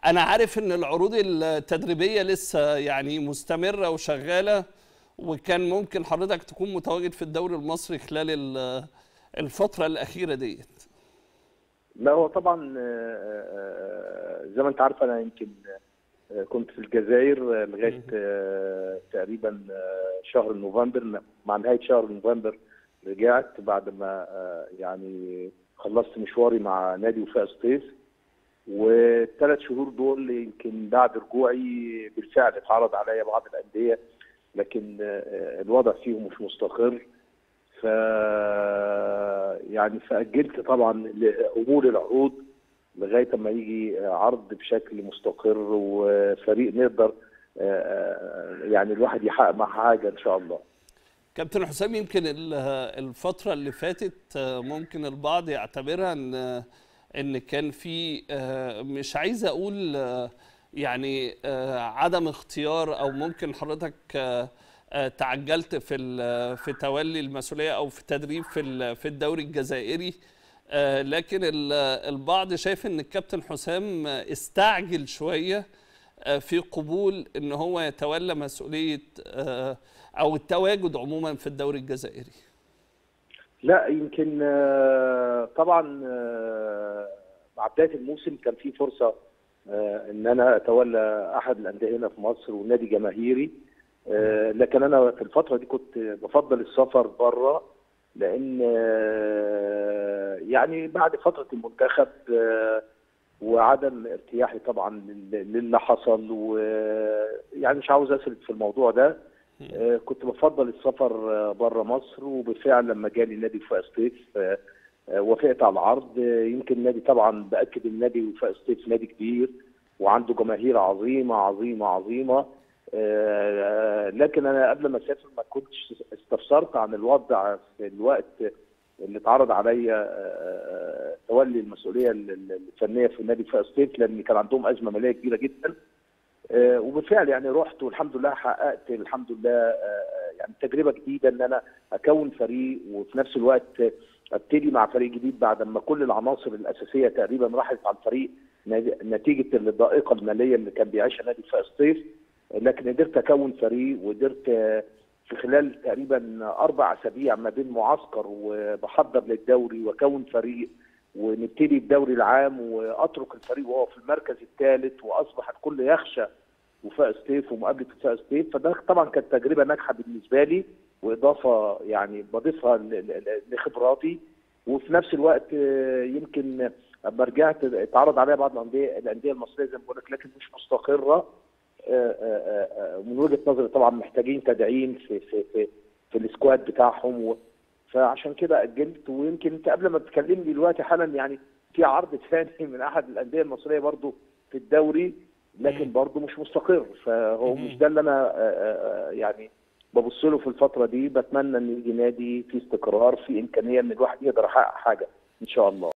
انا عارف ان العروض التدريبيه لسه يعني مستمره وشغاله وكان ممكن حضرتك تكون متواجد في الدوري المصري خلال ال- الفتره الاخيره ديت لا هو طبعا آه، آه، زي ما انت عارف انا يمكن آه، كنت في الجزائر آه، لغايه آه، تقريبا آه، شهر نوفمبر مع نهايه شهر نوفمبر رجعت بعد ما آه، يعني خلصت مشواري مع نادي وفاء سطيف والثلاث شهور دول يمكن بعد رجوعي بالفعل اتعرض عليا بعض الانديه لكن آه، الوضع فيهم مش مستقر ف يعني فاجلت طبعا قبول العروض لغايه اما يجي عرض بشكل مستقر وفريق نقدر آه، يعني الواحد يحقق مع حاجه ان شاء الله كابتن حسام يمكن ال- الفترة اللي فاتت آه، ممكن البعض يعتبرها ان ان كان في آه، مش عايز اقول آه، يعني آه، عدم اختيار او ممكن حضرتك آه، آه، تعجلت في ال- في تولي المسؤولية او في التدريب في ال- في الدوري الجزائري آه، لكن ال- البعض شايف ان الكابتن حسام استعجل شوية آه، في قبول ان هو يتولى مسؤولية آه، او التواجد عموما في الدوري الجزائري لا يمكن آه، طبعا آه، مع بدايه الموسم كان في فرصه آه، ان انا اتولى احد الانديه هنا في مصر ونادي جماهيري آه، لكن انا في الفتره دي كنت بفضل السفر بره لان آه، يعني بعد فتره المنتخب آه، وعدم ارتياحي طبعا لل- للي حصل ويعني مش عاوز اسرد في الموضوع ده آه، كنت بفضل السفر بره مصر وبالفعل لما جالي نادي وفاء سطيف آه، آه، وافقت على العرض آه، يمكن النادي طبعا باكد النادي وفاء سطيف نادي كبير وعنده جماهير عظيمه عظيمه عظيمه آه، لكن انا قبل ما اسافر ما كنتش استفسرت عن الوضع في الوقت اللي اتعرض عليا آه، تولي المسؤوليه الفنيه في نادي وفاء سطيف لان كان عندهم ازمه ماليه كبيره جدا آه، وبالفعل يعني رحت والحمد لله حققت الحمد لله آه، يعني تجربه جديده ان انا اكون فريق وفي نفس الوقت ابتدي مع فريق جديد بعد ما كل العناصر الاساسيه تقريبا راحت على الفريق ن- نتيجه الضائقه الماليه اللي كان بيعيشها نادي فاء سطيف لكن قدرت اكون فريق وقدرت آه، في خلال تقريبا اربع اسابيع ما بين معسكر وبحضر للدوري واكون فريق ونبتدي الدوري العام واترك الفريق وهو في المركز الثالث واصبح الكل يخشى وفاء سطيف ومقابله وفاء سطيف فده طبعا كانت تجربه ناجحه بالنسبه لي واضافه يعني بضيفها ل- ل- لخبراتي وفي نفس الوقت آه، يمكن لما رجعت اتعرض عليا بعض الانديه الانديه المصريه زي ما بقول لك لكن مش مستقره آه، آه، آه، من وجهه نظري طبعا محتاجين تدعيم في في في, في السكواد بتاعهم و فعشان كده اجلت ويمكن انت قبل ما تكلمني دلوقتي حالا يعني في عرض ثاني من احد الانديه المصريه برضو في الدوري لكن برضو مش مستقر فهو مم. مش ده اللي انا آه، آه، يعني ببص له في الفتره دي بتمنى ان يجي نادي فيه استقرار فيه امكانيه ان الواحد يقدر يحقق حاجه ان شاء الله